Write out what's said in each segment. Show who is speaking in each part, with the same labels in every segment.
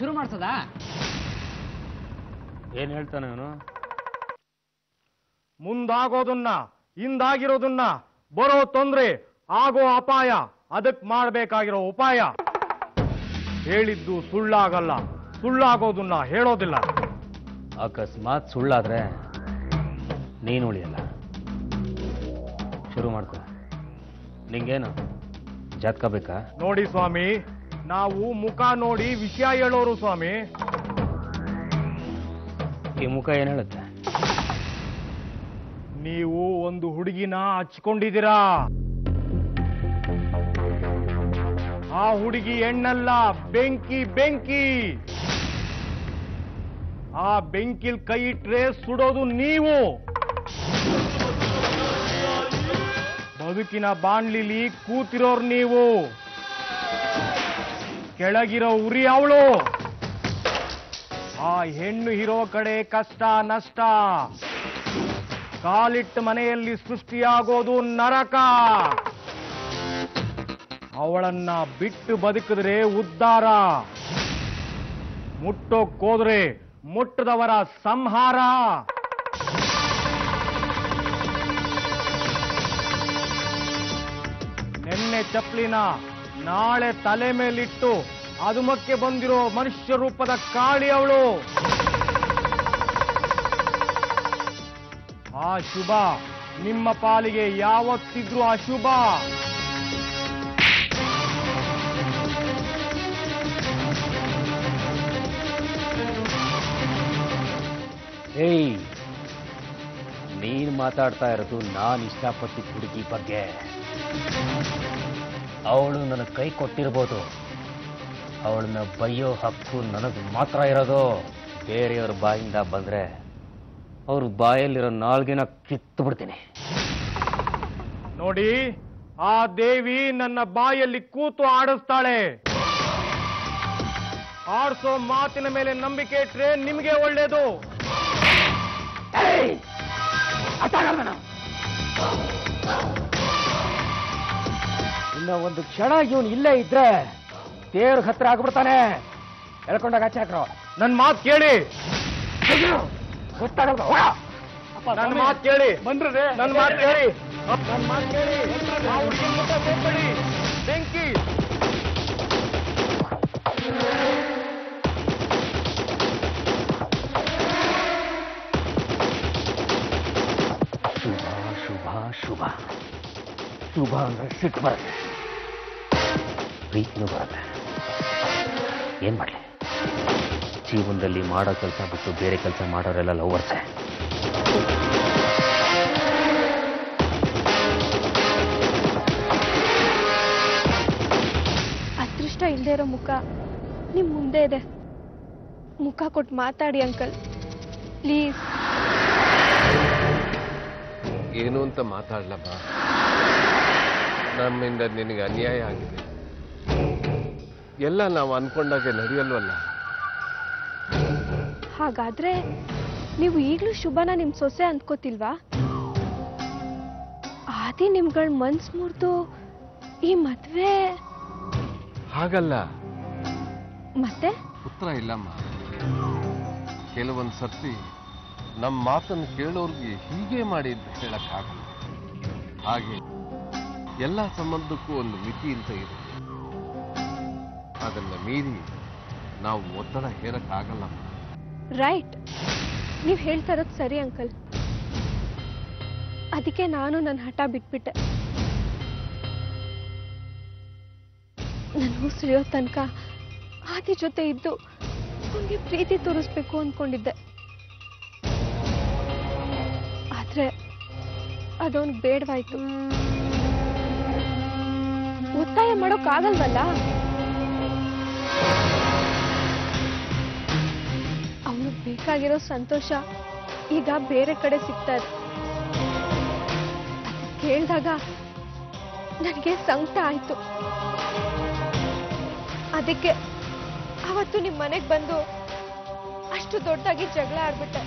Speaker 1: ಶುರು ಮಾಡ್ಸದಾ
Speaker 2: ಏನ್ ಹೇಳ್ತಾನೆ ಅವನು
Speaker 3: ಮುಂದಾಗೋದನ್ನ ಹಿಂದಾಗಿರೋದನ್ನ ಬರೋ ತೊಂದ್ರೆ ಆಗೋ ಅಪಾಯ ಅದಕ್ ಮಾಡ್ಬೇಕಾಗಿರೋ ಉಪಾಯ ಹೇಳಿದ್ದು ಸುಳ್ಳಾಗಲ್ಲ ಸುಳ್ಳಾಗೋದನ್ನ ಹೇಳೋದಿಲ್ಲ
Speaker 2: ಅಕಸ್ಮಾತ್ ಸುಳ್ಳಾದ್ರೆ ನೀನು ಉಳಿಯಲ್ಲ ಶುರು ಮಾಡ್ಕೊ ನಿಂಗೇನು ಜಾತಕ ಬೇಕಾ
Speaker 3: ನೋಡಿ ಸ್ವಾಮಿ ನಾವು ಮುಖ ನೋಡಿ ವಿಷಯ ಹೇಳೋರು ಸ್ವಾಮಿ
Speaker 2: ಈ ಮುಖ ಏನ್ ಹೇಳುತ್ತೆ
Speaker 3: ನೀವು ಒಂದು ಹುಡುಗಿನ ಹಚ್ಕೊಂಡಿದ್ದೀರಾ ಆ ಹುಡುಗಿ ಹೆಣ್ಣಲ್ಲ ಬೆಂಕಿ ಬೆಂಕಿ ಆ ಬೆಂಕಿಲ್ ಕೈ ಇಟ್ರೆ ಸುಡೋದು ನೀವು ಬದುಕಿನ ಬಾಣ್ಲಿಲಿ ಕೂತಿರೋರ್ ನೀವು ಕೆಳಗಿರೋ ಉರಿ ಅವಳು ಆ ಹೆಣ್ಣು ಇರೋ ಕಡೆ ಕಷ್ಟ ನಷ್ಟ ಕಾಲಿಟ್ಟ ಮನೆಯಲ್ಲಿ ಸೃಷ್ಟಿಯಾಗೋದು ನರಕ ಅವಳನ್ನ ಬಿಟ್ಟು ಬದುಕಿದ್ರೆ ಉದ್ಧಾರ ಮುಟ್ಟೋಕ್ಕೋದ್ರೆ ಮುಟ್ಟದವರ ಸಂಹಾರ ನೆನ್ನೆ ಚಪ್ಲಿನ ನಾಳೆ ತಲೆ ಮೇಲಿಟ್ಟು ಅದುಮಕ್ಕೆ ಬಂದಿರೋ ಮನುಷ್ಯ ರೂಪದ ಕಾಳಿ ಅವಳು ಆ ಶುಭ ನಿಮ್ಮ ಪಾಲಿಗೆ ಯಾವತ್ತಿದ್ರೂ ಅಶುಭ
Speaker 2: ಏಯ್ ನೀನ್ ಮಾತಾಡ್ತಾ ಇರೋದು ನಾನು ಇಷ್ಟಪಟ್ಟಿದ್ದ ಹುಡುಗಿ ಬಗ್ಗೆ ಅವಳು ನನಗೆ ಕೈ ಕೊಟ್ಟಿರ್ಬೋದು ಅವಳನ್ನ ಬೈಯೋ ಹಕ್ಕು ನನಗೆ ಮಾತ್ರ ಇರೋದು ಬೇರೆಯವ್ರ ಬಾಯಿಂದ ಬಂದ್ರೆ ಅವ್ರ ಬಾಯಲ್ಲಿರೋ ನಾಲ್ಗೆನ ಕಿತ್ತು ಬಿಡ್ತೀನಿ
Speaker 3: ನೋಡಿ ಆ ದೇವಿ ನನ್ನ ಬಾಯಲ್ಲಿ ಕೂತು ಆಡಿಸ್ತಾಳೆ ಆಡ್ಸೋ ಮಾತಿನ ಮೇಲೆ ನಂಬಿಕೆ ಇಟ್ರೆ ನಿಮಗೆ ಒಳ್ಳೇದು
Speaker 2: ಇನ್ನ ಒಂದು ಕ್ಷಣ ಇವನು ಇಲ್ಲೇ ಇದ್ರೆ ದೇವ್ರ ಹತ್ರ ಆಗ್ಬಿಡ್ತಾನೆ ಎಳ್ಕೊಂಡಾಗ ಆಚೆ ಹಾಕ್ರೋ
Speaker 3: ನನ್ ಮಾತು ಕೇಳಿ
Speaker 2: ಗೊತ್ತಾಗಲ್ಲ
Speaker 3: ನನ್ ಮಾತು ಕೇಳಿ ಬಂದ್ರೆ ನನ್ ಮಾತು ಕೇಳಿ ನನ್ ಮಾತು ಕೇಳಿ ಆ ಹುಡ್ಗಿನ್ ಮುಖ ಹೋಗ್ಬೇಡಿ ಬೆಂಕಿ
Speaker 2: ಶುಭ ಶುಭ ಶುಭ ಶುಭ ಅಂದ್ರೆ ಸಿಟ್ಟು ಬರುತ್ತೆ ಪ್ರೀತಿನೂ ಬರುತ್ತೆ ಏನ್ ಮಾಡ್ಲಿ ಜೀವನದಲ್ಲಿ ಮಾಡೋ ಕೆಲಸ ಬಿಟ್ಟು ಬೇರೆ ಕೆಲಸ ಮಾಡೋರೆಲ್ಲ ಲವರ್ಸೆ
Speaker 4: ಅದೃಷ್ಟ ಇಲ್ಲದೆ ಇರೋ ಮುಖ ನಿಮ್ ಮುಂದೆ ಇದೆ ಮುಖ ಕೊಟ್ಟು ಮಾತಾಡಿ ಅಂಕಲ್ ಪ್ಲೀಸ್
Speaker 5: ಏನು ಅಂತ ಮಾತಾಡ್ಲ ಬಾ ನಮ್ಮಿಂದ ನಿನಗೆ ಅನ್ಯಾಯ ಆಗಿದೆ ಎಲ್ಲ ನಾವು ಅನ್ಕೊಂಡಾಗೆ ನಡೆಯಲ್ವಲ್ಲ
Speaker 4: ಹಾಗಾದ್ರೆ ನೀವು ಈಗಲೂ ಶುಭನ ನಿಮ್ ಸೊಸೆ ಅಂದ್ಕೋತಿಲ್ವಾ ಆದಿ ನಿಮ್ಗಳ ಮನ್ಸ್ ಮುರಿದು ಈ ಮದ್ವೆ
Speaker 5: ಹಾಗಲ್ಲ
Speaker 4: ಮತ್ತೆ
Speaker 5: ಉತ್ತರ ಇಲ್ಲಮ್ಮ ಕೆಲವೊಂದು ಸರ್ತಿ ನಮ್ಮ ಮಾತನ್ನು ಕೇಳೋರ್ಗೆ ಹೀಗೆ ಮಾಡಿ ಅಂತ ಹೇಳಕ್ಕಾಗಲ್ಲ ಹಾಗೆ ಎಲ್ಲ ಸಂಬಂಧಕ್ಕೂ ಒಂದು ಮಿತಿ ಅಂತ ಇದೆ ಅದನ್ನ ಮೀರಿ ನಾವು ಒತ್ತಡ ಹೇರಕ್ಕಾಗಲ್ಲಮ್ಮ
Speaker 4: ರೈಟ್ ನೀವು ಹೇಳ್ತಾ ಇರೋದು ಸರಿ ಅಂಕಲ್ ಅದಕ್ಕೆ ನಾನು ನನ್ನ ಹಠ ಬಿಟ್ಬಿಟ್ಟೆ ನನ್ನ ಉಸಿರಿಯೋ ತನಕ ಆದಿ ಜೊತೆ ಇದ್ದು ಅವನಿಗೆ ಪ್ರೀತಿ ತೋರಿಸ್ಬೇಕು ಅಂದ್ಕೊಂಡಿದ್ದೆ ಆದ್ರೆ ಅದವನ್ಗೆ ಬೇಡವಾಯ್ತು ಒತ್ತಾಯ ಮಾಡೋಕ್ಕಾಗಲ್ವಲ್ಲ ಅವನಿಗೆ ಬೇಕಾಗಿರೋ ಸಂತೋಷ ಈಗ ಬೇರೆ ಕಡೆ ಸಿಗ್ತಾ ಇದೆ ಅದ್ ಕೇಳ್ದಾಗ ನನಗೆ ಸಂಕಟ ಆಯ್ತು ಅದಕ್ಕೆ ಅವತ್ತು ನಿಮ್ಮ ಮನೆಗೆ ಬಂದು ಅಷ್ಟು ದೊಡ್ಡದಾಗಿ ಜಗಳ ಆಡ್ಬಿಟ್ಟೆ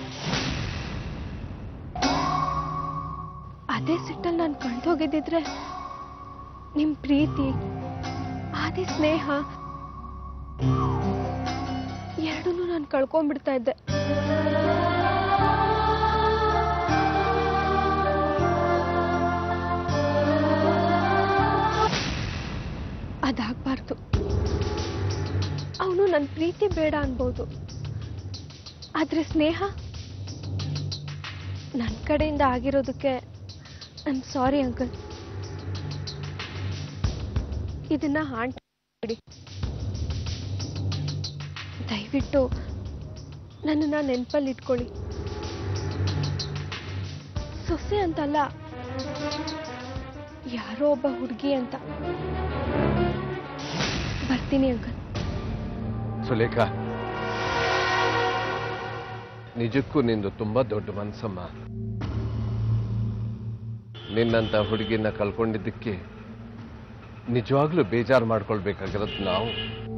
Speaker 4: ಅದೇ ಸಿಟ್ಟಲ್ಲಿ ನಾನು ಕಳ್ದೋಗಿದ್ದಿದ್ರೆ ನಿಮ್ ಪ್ರೀತಿ ಆದಿ ಸ್ನೇಹ ಎರಡನ್ನೂ ನಾನು ಕಳ್ಕೊಂಡ್ಬಿಡ್ತಾ ಇದ್ದೆ ಅದಾಗಬಾರ್ದು ಅವನು ನನ್ನ ಪ್ರೀತಿ ಬೇಡ ಅನ್ಬೋದು ಆದ್ರೆ ಸ್ನೇಹ ನನ್ನ ಕಡೆಯಿಂದ ಆಗಿರೋದಕ್ಕೆ ಐ ಆಮ್ ಸಾರಿ ಅಂಕಲ್ ಇದನ್ನ ಹಾಂಟ್ ಬಿಡಿ ದಯವಿಟ್ಟು ನನ್ನನ್ನ ನೆನಪಲ್ಲಿ ಇಟ್ಕೊಳ್ಳಿ ಸೊಸೆ ಅಂತಲ್ಲ ಯಾರೋ ಒಬ್ಬ ಹುಡುಗಿ ಅಂತ ಬರ್ತೀನಿ ಅಂಕಲ್
Speaker 5: ಸುಲೇಖ ನಿಜಕ್ಕೂ ನಿಂದು ತುಂಬಾ ದೊಡ್ಡ ಮನ್ಸಮ್ಮ ನಿನ್ನಂತ ಹುಡುಗಿನ ಕಳ್ಕೊಂಡಿದ್ದಕ್ಕೆ ನಿಜವಾಗ್ಲೂ ಬೇಜಾರು ಮಾಡ್ಕೊಳ್ಬೇಕಾಗಿರೋದು ನಾವು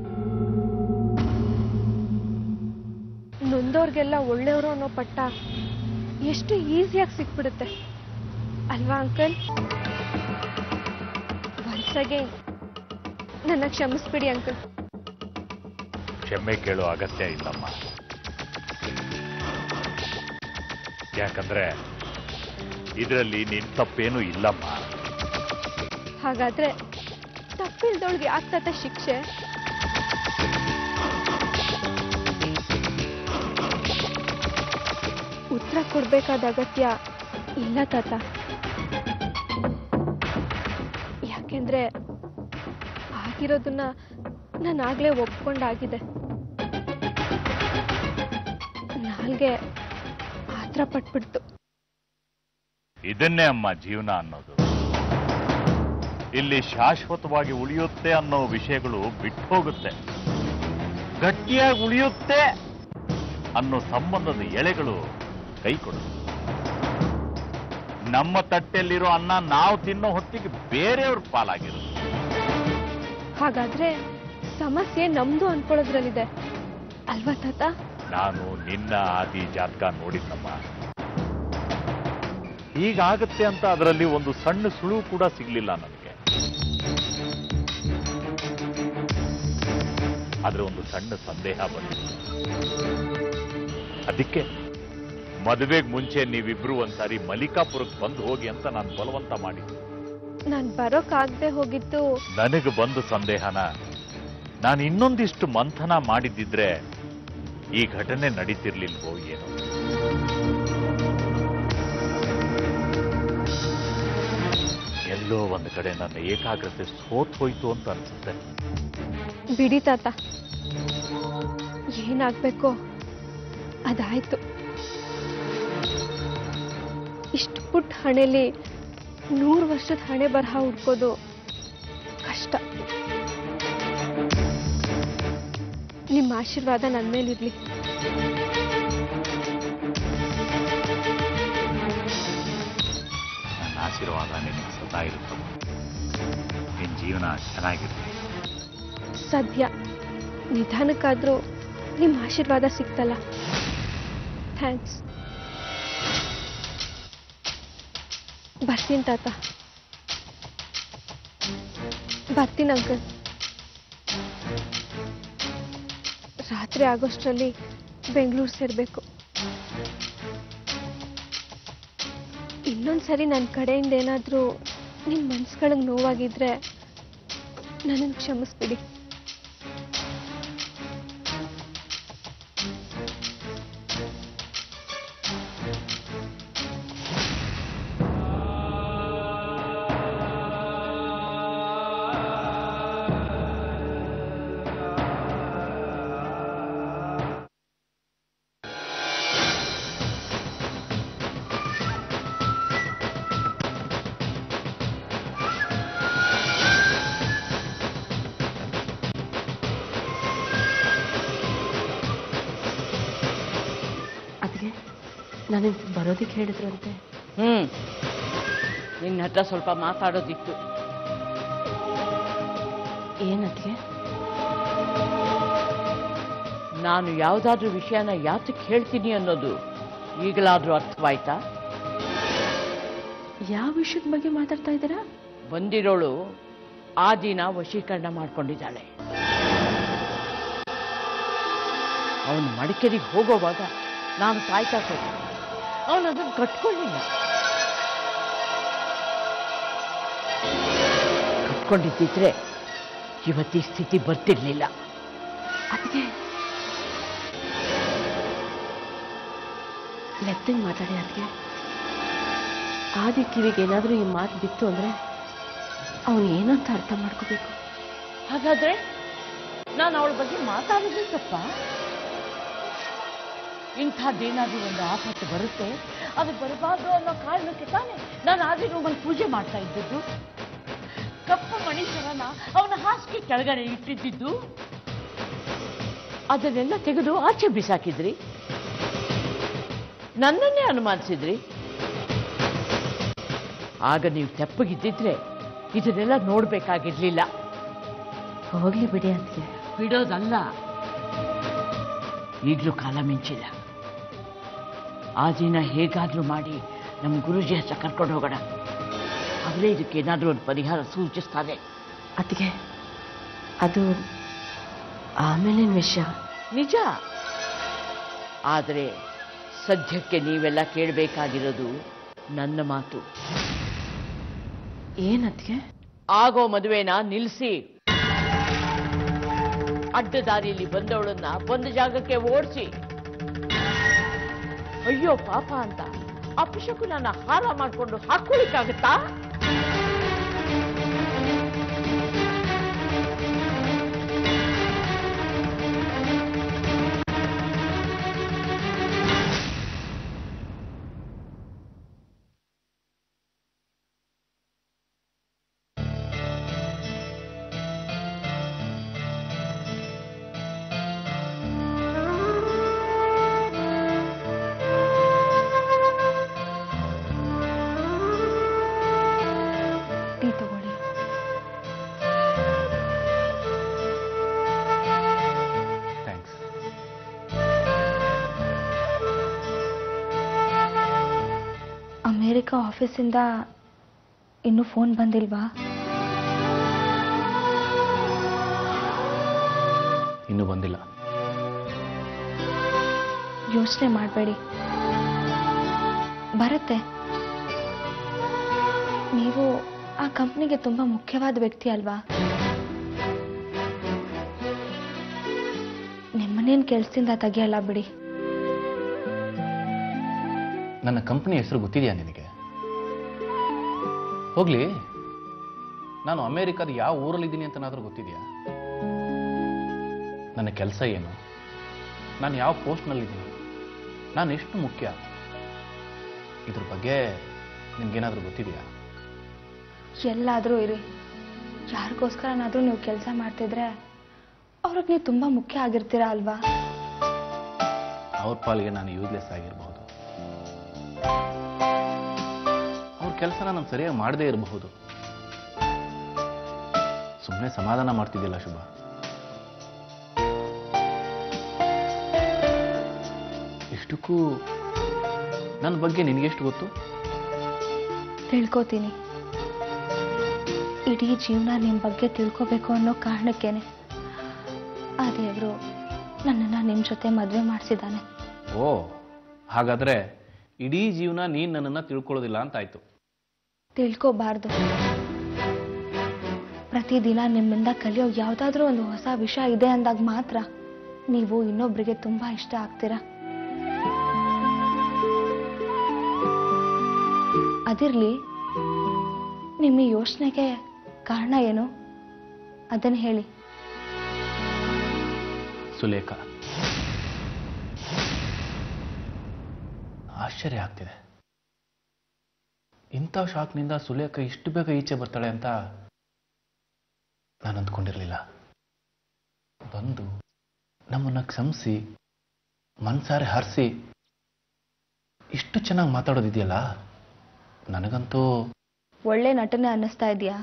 Speaker 4: ನೊಂದವ್ರಿಗೆಲ್ಲ ಒಳ್ಳೆಯವರು ಅನ್ನೋ ಪಟ್ಟ ಎಷ್ಟು ಈಸಿಯಾಗಿ ಸಿಕ್ಬಿಡುತ್ತೆ ಅಲ್ವಾ ಅಂಕಲ್ ಒನ್ಸ್ ಅಗೇನ್ ನನ್ನ ಕ್ಷಮಿಸ್ಬಿಡಿ ಅಂಕಲ್
Speaker 1: ಕ್ಷಮೆ ಕೇಳೋ ಅಗತ್ಯ ಇಲ್ಲಮ್ಮ ಯಾಕಂದ್ರೆ ಇದರಲ್ಲಿ ನಿನ್ ತಪ್ಪೇನೂ ಇಲ್ಲಮ್ಮ
Speaker 4: ಹಾಗಾದ್ರೆ ತಪ್ಪಿಲ್ದೊಳಗೆ ಆಗ್ತದ ಶಿಕ್ಷೆ ಉತ್ತರ ಕೊಡ್ಬೇಕಾದ ಅಗತ್ಯ ಇಲ್ಲ ತಾತ ಯಾಕೆಂದ್ರೆ ಆಗಿರೋದನ್ನ ನಾನು ಆಗ್ಲೇ ಒಪ್ಕೊಂಡಾಗಿದೆ ನಾಲ್ಗೆ ಆತ್ರ ಪಟ್ಬಿಡ್ತು
Speaker 1: ಇದನ್ನೇ ಅಮ್ಮ ಜೀವನ ಅನ್ನೋದು ಇಲ್ಲಿ ಶಾಶ್ವತವಾಗಿ ಉಳಿಯುತ್ತೆ ಅನ್ನೋ ವಿಷಯಗಳು ಬಿಟ್ಟು ಹೋಗುತ್ತೆ ಗಟ್ಟಿಯಾಗಿ ಉಳಿಯುತ್ತೆ ಅನ್ನೋ ಸಂಬಂಧದ ಎಳೆಗಳು ಕೈ ಕೊಡುತ್ತೆ ನಮ್ಮ ತಟ್ಟೆಯಲ್ಲಿರೋ ಅನ್ನ ನಾವು ತಿನ್ನೋ ಹೊತ್ತಿಗೆ ಬೇರೆಯವ್ರ ಪಾಲಾಗಿರುತ್ತೆ
Speaker 4: ಹಾಗಾದ್ರೆ ಸಮಸ್ಯೆ ನಮ್ದು ಅನ್ಕೊಳ್ಳೋದ್ರಲ್ಲಿದೆ ಅಲ್ವಾ ತಾತ
Speaker 1: ನಾನು ನಿನ್ನ ಆದಿ ಜಾತಕ ನೋಡಿದ್ನಮ್ಮ ಹೀಗಾಗತ್ತೆ ಅಂತ ಅದರಲ್ಲಿ ಒಂದು ಸಣ್ಣ ಸುಳು ಕೂಡ ಸಿಗ್ಲಿಲ್ಲ ನನಗೆ ಆದ್ರೆ ಒಂದು ಸಣ್ಣ ಸಂದೇಹ ಬಂದಿತ್ತು ಅದಕ್ಕೆ ಮದುವೆಗೆ ಮುಂಚೆ ನೀವಿಬ್ರು ಒಂದ್ಸಾರಿ ಮಲಿಕಾಪುರಕ್ಕೆ ಬಂದು ಹೋಗಿ ಅಂತ ನಾನು ಬಲವಂತ ಮಾಡಿದ್ದೆ
Speaker 4: ನಾನ್ ಬರೋಕ್ಕಾಗದೆ ಹೋಗಿತ್ತು
Speaker 1: ನನಗೆ ಬಂದ ಸಂದೇಹನ ನಾನು ಇನ್ನೊಂದಿಷ್ಟು ಮಂಥನ ಮಾಡಿದ್ದಿದ್ರೆ ಈ ಘಟನೆ ನಡೀತಿರ್ಲಿಲ್ವೋ ಏನೋ ಎಲ್ಲೋ ಒಂದು ಕಡೆ ನನ್ನ ಏಕಾಗ್ರತೆ ಸೋತ್ ಹೋಯ್ತು ಅಂತ ಅನ್ಸುತ್ತೆ
Speaker 4: ಬಿಡಿ ತಾತ ಏನಾಗ್ಬೇಕೋ ಅದಾಯ್ತು ಇಷ್ಟು ಪುಟ್ಟ ಹಣೆಲಿ ನೂರು ವರ್ಷದ ಹಣೆ ಬರಹ ಹುಡ್ಕೋದು ಕಷ್ಟ ನಿಮ್ಮ ಆಶೀರ್ವಾದ ನನ್ನ ಮೇಲಿರ್ಲಿ
Speaker 1: ನನ್ನ ಆಶೀರ್ವಾದ ನಿನಗೆ ಸದಾ ಇರುತ್ತಮ್ಮ ನಿನ್ನ ಜೀವನ ಚೆನ್ನಾಗಿರುತ್ತೆ
Speaker 4: ಸದ್ಯ ನಿಧಾನಕ್ಕಾದ್ರೂ ನಿಮ್ಮ ಆಶೀರ್ವಾದ ಸಿಕ್ತಲ್ಲ ಥ್ಯಾಂಕ್ಸ್ ಬರ್ತೀನಿ ತಾತ ಬರ್ತೀನಿ ಅಂಕಲ್ ರಾತ್ರಿ ಆಗೋಷ್ಟರಲ್ಲಿ ಬೆಂಗಳೂರು ಸೇರಬೇಕು ಇನ್ನೊಂದ್ಸರಿ ನನ್ನ ಕಡೆಯಿಂದ ಏನಾದರೂ ನಿಮ್ಮ ಮನ್ಸುಗಳಿಗೆ ನೋವಾಗಿದ್ರೆ ನನ್ನನ್ನು ಕ್ಷಮಿಸ್ಬಿಡಿ
Speaker 6: ಅದಕ್ಕೆ ನನಗೆ ಬರೋದಕ್ಕೆ ಹೇಳಿದ್ರಂತೆ
Speaker 7: ಹ್ಮ್ ನಿನ್ನ ಹತ್ರ ಸ್ವಲ್ಪ ಮಾತಾಡೋದಿತ್ತು
Speaker 6: ಏನದ್ಗೆ
Speaker 7: ನಾನು ಯಾವುದಾದ್ರೂ ವಿಷಯನ ಯಾತಕ್ಕೆ ಹೇಳ್ತೀನಿ ಅನ್ನೋದು ಈಗಲಾದ್ರೂ ಅರ್ಥವಾಯ್ತಾ
Speaker 6: ಯಾವ ವಿಷಯದ ಬಗ್ಗೆ ಮಾತಾಡ್ತಾ ಇದ್ದೀರಾ
Speaker 7: ಬಂದಿರೋಳು ಆ ದಿನ ವಶೀಕರಣ ಮಾಡ್ಕೊಂಡಿದ್ದಾಳೆ ಅವನು ಮಡಿಕೇರಿಗೆ ಹೋಗೋವಾಗ ನಾನು ಕಾಯ್ತಾ ಹೋದೆ ಅವನು ಅದನ್ನು ಕಟ್ಕೊಳ್ಳಿಲ್ಲ ಕಟ್ಕೊಂಡಿದ್ದಿದ್ರೆ ಇವತ್ತಿ ಸ್ಥಿತಿ ಬರ್ತಿರ್ಲಿಲ್ಲ
Speaker 6: ಅದಕ್ಕೆ ಲೆತ್ತಂಗೆ ಮಾತಾಡಿ ಅದಕ್ಕೆ ಆದಿ ಕಿವಿಗೆ ಏನಾದರೂ ಈ ಮಾತು ಬಿತ್ತು ಅಂದರೆ ಅವನು ಏನಂತ ಅರ್ಥ ಮಾಡ್ಕೋಬೇಕು
Speaker 7: ಹಾಗಾದ್ರೆ ನಾನು ಅವಳ ಬಗ್ಗೆ ಮಾತಾಡಿದ್ರೆ ತಪ್ಪ ಇಂಥದ್ದೇನಾದ್ರೂ ಒಂದು ಆಪತ್ತು ಬರುತ್ತೆ ಅದು ಬರಬಾರ್ದು ಅನ್ನೋ ಕಾರಣಕ್ಕೆ ತಾನೇ ನಾನು ಆದಿ ರೂಮಲ್ಲಿ ಪೂಜೆ ಮಾಡ್ತಾ ಇದ್ದದ್ದು ಕಪ್ಪ ಮಣೀಶ್ವರನ ಅವನ ಹಾಸಿಗೆ ಕೆಳಗಡೆ ಇಟ್ಟಿದ್ದಿದ್ದು ಅದನ್ನೆಲ್ಲ ತೆಗೆದು ಆಚೆ ಬಿಸಾಕಿದ್ರಿ ನನ್ನನ್ನೇ ಅನುಮಾನಿಸಿದ್ರಿ ಆಗ ನೀವು ತೆಪ್ಪಗಿದ್ದಿದ್ರೆ ಇದನ್ನೆಲ್ಲ ನೋಡ್ಬೇಕಾಗಿರ್ಲಿಲ್ಲ
Speaker 6: ಹೋಗ್ಲಿ ಬಿಡಿ ಅದಕ್ಕೆ
Speaker 7: ಬಿಡೋದಲ್ಲ ಈಗಲೂ ಕಾಲ ಮಿಂಚಿಲ್ಲ ಆ ದಿನ ಹೇಗಾದ್ರೂ ಮಾಡಿ ನಮ್ಮ ಗುರುಜಿ ಹತ್ರ ಕರ್ಕೊಂಡು ಹೋಗೋಣ ಅವರೇ ಇದಕ್ಕೆ ಏನಾದರೂ ಒಂದು ಪರಿಹಾರ ಸೂಚಿಸ್ತಾರೆ
Speaker 6: ಅದಕ್ಕೆ ಅದು ಆಮೇಲಿನ ವಿಷಯ
Speaker 7: ನಿಜ ಆದರೆ ಸದ್ಯಕ್ಕೆ ನೀವೆಲ್ಲ ಕೇಳಬೇಕಾಗಿರೋದು ನನ್ನ ಮಾತು
Speaker 6: ಏನದಕ್ಕೆ
Speaker 7: ಆಗೋ ಮದುವೆನ ನಿಲ್ಲಿಸಿ ಅಡ್ಡ ದಾರಿಯಲ್ಲಿ ಬಂದವಳನ್ನ ಒಂದು ಜಾಗಕ್ಕೆ ಓಡಿಸಿ ಅಯ್ಯೋ ಪಾಪ ಅಂತ ಅಪಶಕುನನ್ನ ಹಾರ ಮಾಡ್ಕೊಂಡು ಹಾಕೊಳ್ಳಿಕ್ಕಾಗತ್ತಾ
Speaker 4: ಟೀ ತಗೊಳ್ಳಿ
Speaker 2: ಥ್ಯಾಂಕ್ಸ್
Speaker 4: ಅಮೇರಿಕಾ ಆಫೀಸಿಂದ ಇನ್ನೂ ಫೋನ್ ಬಂದಿಲ್ವಾ
Speaker 2: ಇನ್ನೂ ಬಂದಿಲ್ಲ
Speaker 4: ಯೋಚನೆ ಮಾಡಬೇಡಿ ಬರುತ್ತೆ ನೀವು ಆ ಕಂಪ್ನಿಗೆ ತುಂಬ ಮುಖ್ಯವಾದ ವ್ಯಕ್ತಿ ಅಲ್ವಾ ನಿಮ್ಮನ್ನೇನು ಕೆಲಸದಿಂದ ತೆಗಿಯಲ್ಲ ಬಿಡಿ
Speaker 8: ನನ್ನ ಕಂಪನಿ ಹೆಸರು ಗೊತ್ತಿದೆಯಾ ನಿನಗೆ ಹೋಗ್ಲಿ ನಾನು ಅಮೇರಿಕಾದ ಯಾವ ಊರಲ್ಲಿದ್ದೀನಿ ಅಂತನಾದ್ರೂ ಗೊತ್ತಿದೆಯಾ ನನ್ನ ಕೆಲಸ ಏನು ನಾನು ಯಾವ ಪೋಸ್ಟ್ನಲ್ಲಿದ್ದೀನಿ ನಾನು ಎಷ್ಟು ಮುಖ್ಯ ಇದ್ರ ಬಗ್ಗೆ ನಿಮ್ಗೇನಾದ್ರೂ ಗೊತ್ತಿದೆಯಾ
Speaker 4: ಎಲ್ಲಾದರೂ ಇರಿ ಯಾರಿಗೋಸ್ಕರನಾದರೂ ನೀವು ಕೆಲಸ ಮಾಡ್ತಿದ್ರೆ ಅವ್ರಿಗೆ ನೀವು ತುಂಬ ಮುಖ್ಯ ಆಗಿರ್ತೀರಾ ಅಲ್ವಾ
Speaker 8: ಅವ್ರ ಪಾಲಿಗೆ ನಾನು ಯೂಸ್ಲೆಸ್ ಆಗಿರಬಹುದು ಅವ್ರ ಕೆಲಸನ ನಾನು ಸರಿಯಾಗಿ ಮಾಡದೇ ಇರಬಹುದು ಸುಮ್ಮನೆ ಸಮಾಧಾನ ಮಾಡ್ತಿದ್ದಿಲ್ಲ ಶುಭ ಇಷ್ಟಕ್ಕೂ ನನ್ನ ಬಗ್ಗೆ ನಿನಗೆಷ್ಟು ಗೊತ್ತು
Speaker 4: ತಿಳ್ಕೊತೀನಿ ಇಡೀ ಜೀವನ ನಿಮ್ಮ ಬಗ್ಗೆ ತಿಳ್ಕೊಬೇಕು ಅನ್ನೋ ಕಾರಣಕ್ಕೇನೆ ಆ ದೇವರು ನನ್ನನ್ನು ನಿಮ್ಮ ಜೊತೆ ಮದುವೆ ಮಾಡಿಸಿದ್ದಾನೆ
Speaker 8: ಓ ಹಾಗಾದ್ರೆ ಇಡೀ ಜೀವನ ನೀನು ನನ್ನನ್ನು ತಿಳ್ಕೊಳ್ಳೋದಿಲ್ಲ ಅಂತ ಆಯ್ತು
Speaker 4: ತಿಳ್ಕೊಬಾರ್ದು ಪ್ರತಿದಿನ ನಿಮ್ಮಿಂದ ಕಲಿಯೋ ಯಾವುದಾದ್ರೂ ಒಂದು ಹೊಸ ವಿಷಯ ಇದೆ ಅಂದಾಗ ಮಾತ್ರ ನೀವು ಇನ್ನೊಬ್ಬರಿಗೆ ತುಂಬ ಇಷ್ಟ ಆಗ್ತೀರಾ ಅದಿರಲಿ ನಿಮ್ಮ ಈ ಯೋಚನೆಗೆ ಕಾರಣ ಏನು ಅದನ್ನು ಹೇಳಿ
Speaker 8: ಸುಲೇಖ ಆಶ್ಚರ್ಯ ಆಗ್ತಿದೆ ಇಂಥ ಶಾಕ್ನಿಂದ ಸುಲೇಖ ಇಷ್ಟು ಬೇಗ ಈಚೆ ಬರ್ತಾಳೆ ಅಂತ ನಾನು ಅಂದ್ಕೊಂಡಿರಲಿಲ್ಲ ಬಂದು ನಮ್ಮನ್ನ ಕ್ಷಮಿಸಿ ಮನ್ಸಾರೆ ಹರಿಸಿ ಇಷ್ಟು ಚೆನ್ನಾಗಿ ಮಾತಾಡೋದಿದೆಯಲ್ಲ ನನಗಂತೂ
Speaker 4: ಒಳ್ಳೆ ನಟನೆ ಅನ್ನಿಸ್ತಾ ಇದೆಯಾ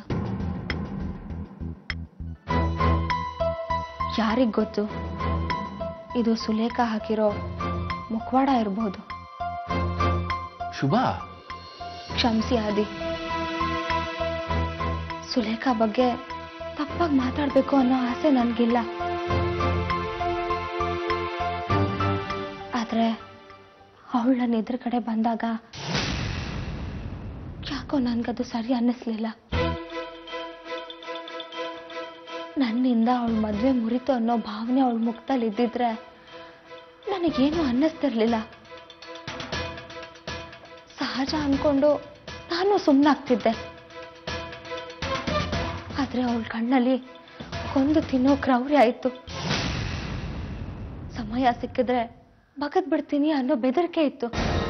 Speaker 4: ಯಾರಿಗ್ ಗೊತ್ತು ಇದು ಸುಲೇಖ ಹಾಕಿರೋ ಮುಖವಾಡ ಇರಬಹುದು
Speaker 8: ಶುಭ
Speaker 4: ಕ್ಷಮಿಸಿ ಆದಿ ಸುಲೇಖಾ ಬಗ್ಗೆ ತಪ್ಪಾಗಿ ಮಾತಾಡಬೇಕು ಅನ್ನೋ ಆಸೆ ನನಗಿಲ್ಲ ಅವಳು ನನ್ನ ಎದುರು ಕಡೆ ಬಂದಾಗ ಯಾಕೋ ನನ್ಗದು ಸರಿ ಅನ್ನಿಸ್ಲಿಲ್ಲ ನನ್ನಿಂದ ಅವಳ ಮದುವೆ ಮುರಿತು ಅನ್ನೋ ಭಾವನೆ ಅವಳ ಮುಖದಲ್ಲಿ ಇದ್ದಿದ್ರೆ ನನಗೇನು ಅನ್ನಿಸ್ತಿರ್ಲಿಲ್ಲ ಸಹಜ ಅನ್ಕೊಂಡು ನಾನು ಸುಮ್ಮನಾಗ್ತಿದ್ದೆ ಆದ್ರೆ ಅವಳ ಕಣ್ಣಲ್ಲಿ ಕೊಂದು ತಿನ್ನೋ ಕ್ರೌರ್ಯ ಆಯ್ತು ಸಮಯ ಸಿಕ್ಕಿದ್ರೆ ಬಗದ್ ಬಿಡ್ತೀನಿ ಅನ್ನೋ ಬೆದರಿಕೆ ಇತ್ತು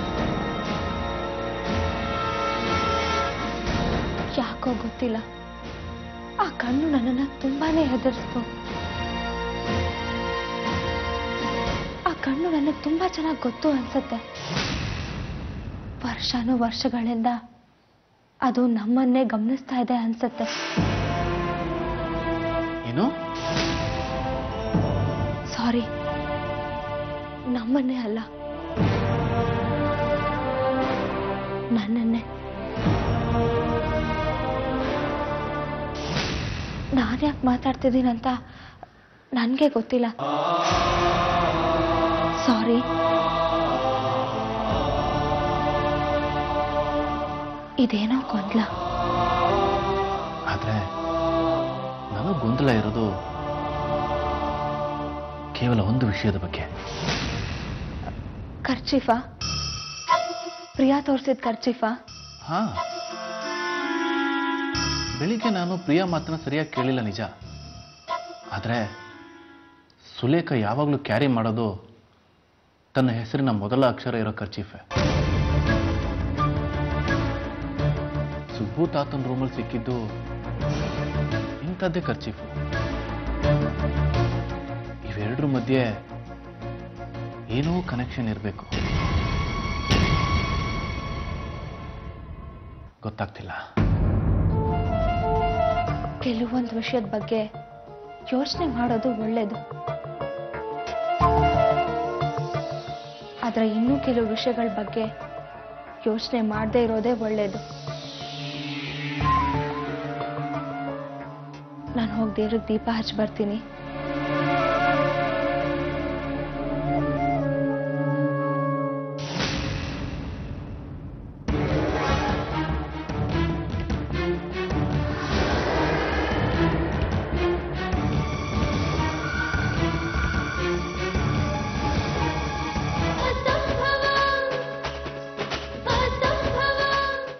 Speaker 4: ಯಾಕೋ ಗೊತ್ತಿಲ್ಲ ಆ ಕಣ್ಣು ನನ್ನನ್ನ ತುಂಬಾನೇ ಹೆದರ್ಸ್ತು ಆ ಕಣ್ಣು ನನಗೆ ತುಂಬಾ ಚೆನ್ನಾಗಿ ಗೊತ್ತು ಅನ್ಸತ್ತೆ ವರ್ಷಾನು ವರ್ಷಗಳಿಂದ ಅದು ನಮ್ಮನ್ನೇ ಗಮನಿಸ್ತಾ ಇದೆ ಅನ್ಸತ್ತೆ
Speaker 8: ಏನು
Speaker 4: ಸಾರಿ ನಮ್ಮನ್ನೇ ಅಲ್ಲ ನನ್ನನ್ನೇ ನಾನ್ಯಾಕೆ ಮಾತಾಡ್ತಿದ್ದೀನಂತ ನನಗೆ ಗೊತ್ತಿಲ್ಲ ಸಾರಿ ಇದೇನೋ ಗೊಂದಲ
Speaker 8: ಆದ್ರೆ ನನಗೆ ಗೊಂದಲ ಇರೋದು ಕೇವಲ ಒಂದು ವಿಷಯದ ಬಗ್ಗೆ
Speaker 4: ಖರ್ಚೀಫಾ ಪ್ರಿಯಾ ತೋರಿಸಿದ ಖರ್ಚೀಫಾ
Speaker 8: ಹಾ ಬೆಳಿಗ್ಗೆ ನಾನು ಪ್ರಿಯಾ ಮಾತನ್ನ ಸರಿಯಾಗಿ ಕೇಳಿಲ್ಲ ನಿಜ ಆದರೆ ಸುಲೇಖ ಯಾವಾಗಲೂ ಕ್ಯಾರಿ ಮಾಡೋದು ತನ್ನ ಹೆಸರಿನ ಮೊದಲ ಅಕ್ಷರ ಇರೋ ಖರ್ಚೀಫೆ ಸುಬ್ಬು ತಾತನ ರೂಮಲ್ಲಿ ಸಿಕ್ಕಿದ್ದು ಇಂಥದ್ದೇ ಖರ್ಚೀಫು ಇವೆರಡರ ಮಧ್ಯೆ ಏನೋ ಕನೆಕ್ಷನ್ ಇರಬೇಕು ಗೊತ್ತಾಗ್ತಿಲ್ಲ
Speaker 4: ಕೆಲವೊಂದು ವಿಷಯದ ಬಗ್ಗೆ ಯೋಚನೆ ಮಾಡೋದು ಒಳ್ಳೇದು ಆದ್ರೆ ಇನ್ನೂ ಕೆಲವು ವಿಷಯಗಳ ಬಗ್ಗೆ ಯೋಚನೆ ಮಾಡದೇ ಇರೋದೇ ಒಳ್ಳೇದು ನಾನು ಹೋಗಿ ದೇವ್ರಿಗೆ ದೀಪ ಹಚ್ಚಿ ಬರ್ತೀನಿ